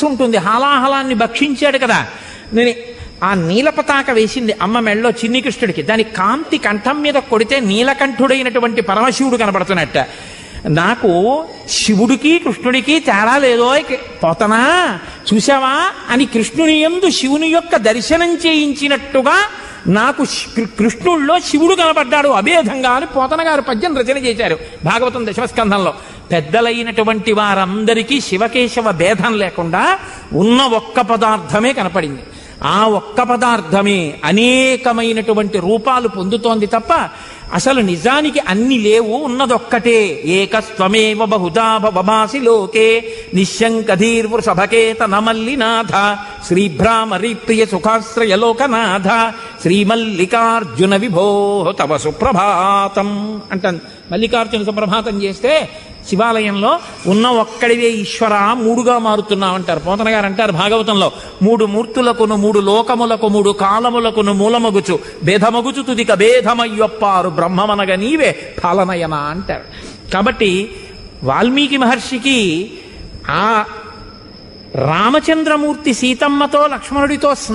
ఉంటుంది హాలాహలాన్ని భక్షించాడు కదా నేను ఆ నీలపతాక వేసింది అమ్మ మెళ్ళలో చిన్ని కృష్ణుడికి దాని కాంతి కంఠం మీద కొడితే నీలకంఠుడైనటువంటి పరమశివుడు కనబడుతున్నట్ట నాకు శివుడికి కృష్ణుడికి తేడా లేదో పోతనా చూసావా అని కృష్ణుని యందు శివుని యొక్క దర్శనం చేయించినట్టుగా నాకు శి- కృ- కృష్ణుల్లో శివుడు కనబడ్డాడు అభేదంగా అని పోతన గారు పద్యం రచన చేశారు భాగవతం దశమస్కంధంలో పెద్దలైనటువంటి వారందరికీ శివకేశవ భేదం లేకుండా ఉన్న ఒక్క పదార్థమే కనపడింది ఆ ఒక్క పదార్థమే అనేకమైనటువంటి రూపాలు పొందుతోంది తప్ప అసలు నిజానికి అన్ని లేవు ఉన్నదొక్కటే ఏకస్వమేవ బహుదా భవమాసి లోకే నిశంకధీర్వృషభకేత నమల్లినాథ శ్రీభ్రామరి ప్రియ సుఖాశ్రయ లోకనాథ శ్రీమల్లికార్జున విభో తవ సుప్రభాతం అంటాను మల్లికార్జున సుప్రభాతం చేస్తే శివాలయంలో ఉన్న ఒక్కడివే ఈశ్వర మూడుగా మారుతున్నావు అంటారు పోతన గారు అంటారు భాగవతంలో మూడు మూర్తులకును మూడు లోకములకు మూడు కాలములకును మూలమగుచు భేదమగుచు తుదిక భేదమయ్యొప్పారు బ్రహ్మమనగ నీవే ఫాలనయన అంటారు కాబట్టి వాల్మీకి మహర్షికి ఆ రామచంద్రమూర్తి సీతమ్మతో లక్ష్మణుడితో స్నా